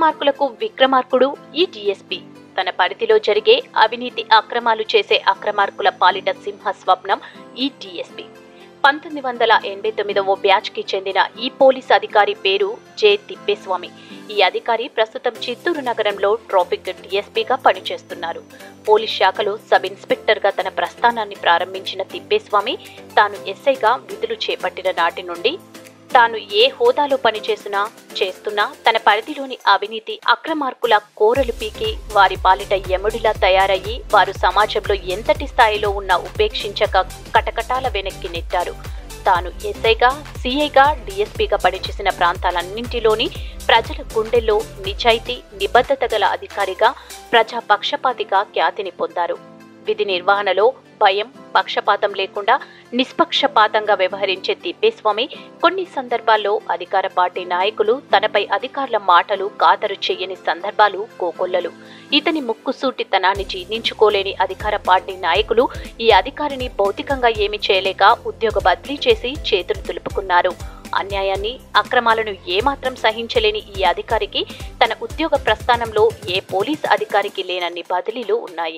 అక్రమార్కులకు విక్రమార్కుడు ఈ డిఎస్పీ తన పరిధిలో జరిగే అవినీతి అక్రమాలు చేసే అక్రమార్కుల పాలిట సింహ స్వప్నం ఈ డిఎస్పీ పంతొమ్మిది వందల ఎనభై తొమ్మిదవ బ్యాచ్ కి చెందిన ఈ పోలీస్ అధికారి పేరు జె తిప్పేస్వామి ఈ అధికారి ప్రస్తుతం చిత్తూరు నగరంలో ట్రాఫిక్ డిఎస్పీగా పనిచేస్తున్నారు పోలీస్ శాఖలో సబ్ ఇన్స్పెక్టర్గా తన ప్రస్థానాన్ని ప్రారంభించిన తిప్పేస్వామి తాను ఎస్ఐగా విధులు చేపట్టిన నాటి నుండి తాను ఏ హోదాలో పనిచేసినా చేస్తున్నా తన పరిధిలోని అవినీతి అక్రమార్కుల కోరలు పీకి వారి పాలిట యముడిలా తయారయ్యి వారు సమాజంలో ఎంతటి స్థాయిలో ఉన్న ఉపేక్షించక కటకటాల వెనక్కి నెట్టారు తాను ఎస్ఐగా సిఐగా డిఎస్పీగా పనిచేసిన ప్రాంతాలన్నింటిలోని ప్రజల గుండెల్లో నిజాయితీ నిబద్ధత గల అధికారిగా ప్రజా పక్షపాతిగా ఖ్యాతిని పొందారు విధి నిర్వహణలో భయం పక్షపాతం లేకుండా నిష్పక్షపాతంగా వ్యవహరించే తిప్పేస్వామి కొన్ని సందర్భాల్లో అధికార పార్టీ నాయకులు తనపై అధికారుల మాటలు ఖాతరు చేయని సందర్భాలు కోకొల్లలు ఇతని ముక్కుసూటితనాన్ని జీర్ణించుకోలేని అధికార పార్టీ నాయకులు ఈ అధికారిని భౌతికంగా ఏమీ చేయలేక ఉద్యోగ బదిలీ చేసి చేతులు దులుపుకున్నారు అన్యాయాన్ని అక్రమాలను ఏమాత్రం సహించలేని ఈ అధికారికి తన ఉద్యోగ ప్రస్థానంలో ఏ పోలీస్ అధికారికి లేనన్ని బదిలీలు ఉన్నాయి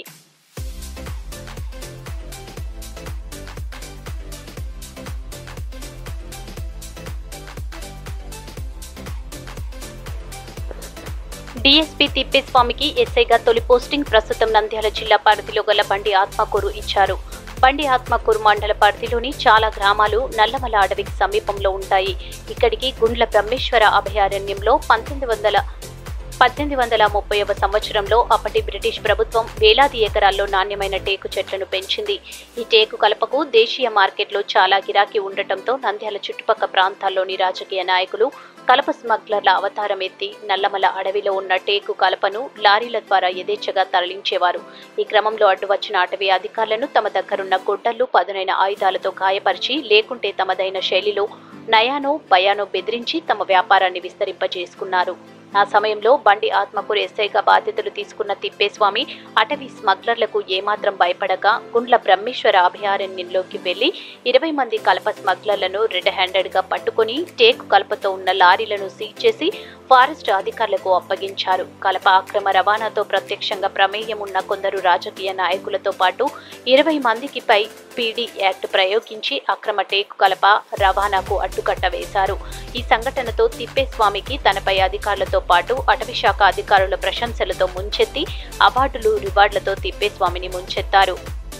డీఎస్పీ తిప్పేస్వామికి ఎస్ఐగా తొలి పోస్టింగ్ ప్రస్తుతం నంద్యాల జిల్లా పరిధిలో గల బండి ఆత్మకూరు ఇచ్చారు బండి ఆత్మకూరు మండల పరిధిలోని చాలా గ్రామాలు నల్లమల అడవికి సమీపంలో ఉంటాయి ఇక్కడికి గుండ్ల బ్రహ్మేశ్వర అభయారణ్యంలో పంతొమ్మిది వందల పద్దెనిమిది వందల ముప్పైవ సంవత్సరంలో అప్పటి బ్రిటిష్ ప్రభుత్వం వేలాది ఎకరాల్లో నాణ్యమైన టేకు చెట్లను పెంచింది ఈ టేకు కలపకు దేశీయ మార్కెట్లో చాలా గిరాకీ ఉండటంతో నంద్యాల చుట్టుపక్కల ప్రాంతాల్లోని రాజకీయ నాయకులు కలప స్మగ్లర్ల అవతారం ఎత్తి నల్లమల అడవిలో ఉన్న టేకు కలపను లారీల ద్వారా యథేచ్ఛగా తరలించేవారు ఈ క్రమంలో అడ్డు వచ్చిన అటవీ అధికారులను తమ దగ్గరున్న గొడ్డళ్లు పదునైన ఆయుధాలతో గాయపరిచి లేకుంటే తమదైన శైలిలో నయానో భయానో బెదిరించి తమ వ్యాపారాన్ని విస్తరింపజేసుకున్నారు ఆ సమయంలో బండి ఆత్మకూరు ఎస్ఐగా బాధ్యతలు తీసుకున్న తిప్పేస్వామి అటవీ స్మగ్లర్లకు ఏమాత్రం భయపడక గుండ్ల బ్రహ్మేశ్వర అభయారణ్యంలోకి వెళ్లి ఇరవై మంది కలప స్మగ్లర్లను రెడ్ హ్యాండెడ్ గా పట్టుకుని టేకు కలపతో ఉన్న లారీలను సీజ్ చేసి ఫారెస్ట్ అధికారులకు అప్పగించారు కలప అక్రమ రవాణాతో ప్రత్యక్షంగా ప్రమేయం ఉన్న కొందరు రాజకీయ నాయకులతో పాటు ఇరవై మందికి పై పీడీ యాక్ట్ ప్రయోగించి అక్రమ టేకు కలప రవాణాకు అడ్డుకట్ట వేశారు ఈ సంఘటనతో తిప్పేస్వామికి తనపై అధికారులతో పాటు అటవీ శాఖ అధికారుల ప్రశంసలతో ముంచెత్తి అవార్డులు రివార్డులతో తిప్పేస్వామిని ముంచెత్తారు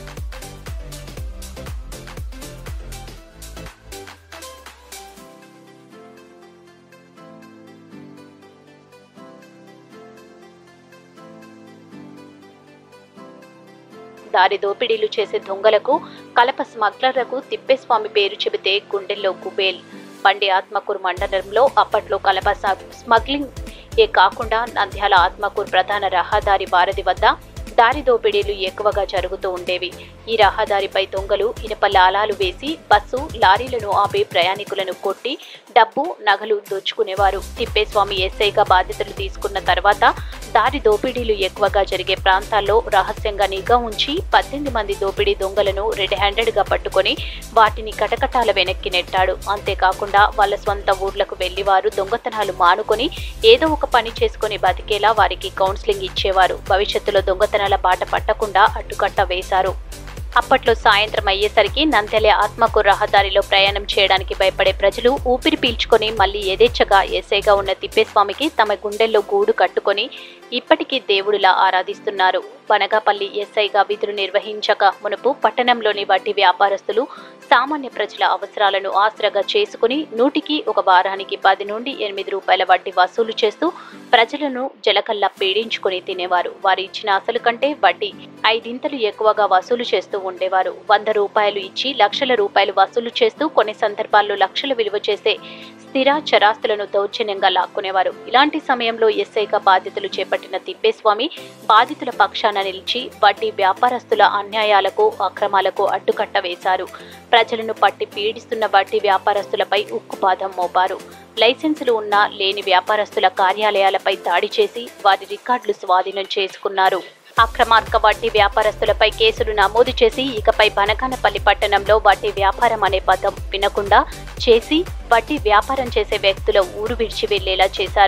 దారి దోపిడీలు చేసే దొంగలకు కలప స్మగ్లర్లకు తిప్పేస్వామి పేరు చెబితే గుండెల్లో కుబేల్ బండి ఆత్మకూరు మండలంలో అప్పట్లో కలప స- స్మగ్లింగ్ ఏ కాకుండా నంద్యాల ఆత్మకూరు ప్రధాన రహదారి వారధి వద్ద దారి దోపిడీలు ఎక్కువగా జరుగుతూ ఉండేవి ఈ రహదారిపై దొంగలు ఇనప లాలాలు వేసి బస్సు లారీలను ఆపి ప్రయాణికులను కొట్టి డబ్బు నగలు దోచుకునేవారు తిప్పేస్వామి ఎస్ఐగా బాధ్యతలు తీసుకున్న తర్వాత దారి దోపిడీలు ఎక్కువగా జరిగే ప్రాంతాల్లో రహస్యంగా నిఘా ఉంచి పద్దెనిమిది మంది దోపిడీ దొంగలను రెడ్ హ్యాండెడ్ గా పట్టుకొని వాటిని కటకటాల వెనక్కి నెట్టాడు అంతేకాకుండా వాళ్ళ స్వంత ఊర్లకు వెళ్లి వారు దొంగతనాలు మానుకొని ఏదో ఒక పని చేసుకొని బతికేలా వారికి కౌన్సిలింగ్ ఇచ్చేవారు భవిష్యత్తులో దొంగతనాల బాట పట్టకుండా అడ్డుకట్ట వేశారు అప్పట్లో సాయంత్రం అయ్యేసరికి నందెలే ఆత్మకు రహదారిలో ప్రయాణం చేయడానికి భయపడే ప్రజలు ఊపిరి పీల్చుకొని మళ్ళీ యథేచ్ఛగా ఎస్ఐగా ఉన్న తిప్పేస్వామికి తమ గుండెల్లో గూడు కట్టుకొని ఇప్పటికీ దేవుడిలా ఆరాధిస్తున్నారు బనగాపల్లి ఎస్ఐగా విధులు నిర్వహించక మునుపు పట్టణంలోని వడ్డీ వ్యాపారస్తులు సామాన్య ప్రజల అవసరాలను ఆసరాగా చేసుకుని నూటికి ఒక వారానికి పది నుండి ఎనిమిది రూపాయల వడ్డీ వసూలు చేస్తూ ప్రజలను జలకల్లా పీడించుకుని తినేవారు వారు ఇచ్చిన అసలు కంటే వడ్డీ ఐదింతలు ఎక్కువగా వసూలు చేస్తూ ఉండేవారు వంద రూపాయలు ఇచ్చి లక్షల రూపాయలు వసూలు చేస్తూ కొన్ని సందర్భాల్లో లక్షల విలువ చేసే స్థిర చరాస్తులను దౌర్జన్యంగా లాక్కునేవారు ఇలాంటి సమయంలో ఎస్ఐగా బాధ్యతలు చేపట్టిన తిప్పేస్వామి బాధితుల పక్షాన నిలిచి వడ్డీ వ్యాపారస్తుల అన్యాయాలకు అక్రమాలకు అడ్డుకట్ట వేశారు ప్రజలను పట్టి పీడిస్తున్న వడ్డీ వ్యాపారస్తులపై ఉక్కుపాదం మోపారు లైసెన్సులు ఉన్న లేని వ్యాపారస్తుల కార్యాలయాలపై దాడి చేసి వారి రికార్డులు స్వాధీనం చేసుకున్నారు అక్రమార్క వడ్డీ వ్యాపారస్తులపై కేసులు నమోదు చేసి ఇకపై బనకానపల్లి పట్టణంలో వడ్డీ వ్యాపారం అనే పదం వినకుండా చేసి వడ్డీ వ్యాపారం చేసే వ్యక్తుల ఊరు విడిచి వెళ్లేలా చేశారు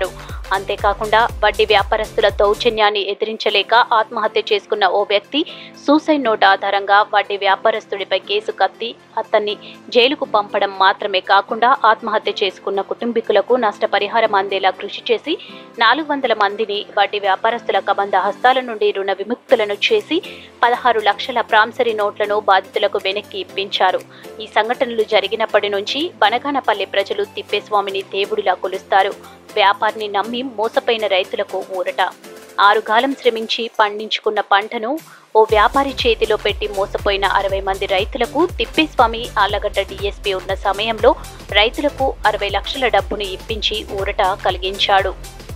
అంతేకాకుండా వడ్డీ వ్యాపారస్తుల దౌర్జన్యాన్ని ఎదిరించలేక ఆత్మహత్య చేసుకున్న ఓ వ్యక్తి సూసైడ్ నోట్ ఆధారంగా వడ్డీ వ్యాపారస్తుడిపై కేసు కత్తి అతన్ని జైలుకు పంపడం మాత్రమే కాకుండా ఆత్మహత్య చేసుకున్న కుటుంబీకులకు నష్టపరిహారం అందేలా కృషి చేసి నాలుగు వందల మందిని వడ్డీ వ్యాపారస్తుల కబంధ హస్తాల నుండి రుణ విముక్తులను చేసి పదహారు లక్షల ప్రాంసరీ నోట్లను బాధితులకు వెనక్కి ఇప్పించారు ఈ సంఘటనలు జరిగినప్పటి నుంచి బనగానపల్లి ప్రజలు తిప్పేస్వామిని దేవుడిలా కొలుస్తారు వ్యాపారిని నమ్మి మోసపోయిన రైతులకు ఊరట ఆరుగాలం శ్రమించి పండించుకున్న పంటను ఓ వ్యాపారి చేతిలో పెట్టి మోసపోయిన అరవై మంది రైతులకు తిప్పేస్వామి ఆళ్లగడ్డ డీఎస్పీ ఉన్న సమయంలో రైతులకు అరవై లక్షల డబ్బును ఇప్పించి ఊరట కలిగించాడు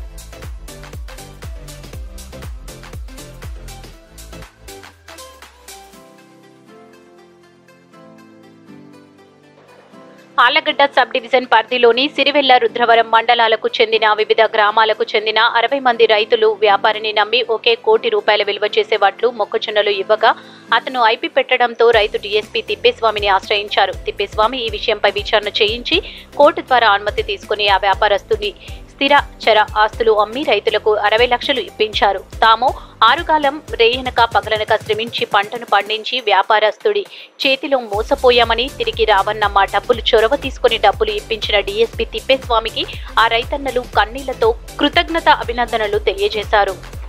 ఆళ్లగడ్డ సబ్ డివిజన్ పరిధిలోని సిరివెల్ల రుద్రవరం మండలాలకు చెందిన వివిధ గ్రామాలకు చెందిన అరవై మంది రైతులు వ్యాపారిని నమ్మి ఒకే కోటి రూపాయల విలువ చేసే వడ్లు మొక్కజొన్నలు ఇవ్వగా అతను ఐపి పెట్టడంతో రైతు డీఎస్పీ తిప్పేస్వామిని ఆశ్రయించారు తిప్పేస్వామి ఈ విషయంపై విచారణ చేయించి కోర్టు ద్వారా అనుమతి తీసుకుని ఆ వ్యాపారస్తుని స్థిర చర ఆస్తులు అమ్మి రైతులకు అరవై లక్షలు ఇప్పించారు తాము ఆరుగాలం రేయనక పగలనక శ్రమించి పంటను పండించి వ్యాపారస్తుడి చేతిలో మోసపోయామని తిరిగి రావన్న మా డబ్బులు చొరవ తీసుకుని డబ్బులు ఇప్పించిన డీఎస్పీ తిప్పేస్వామికి ఆ రైతన్నలు కన్నీళ్లతో కృతజ్ఞత అభినందనలు తెలియజేశారు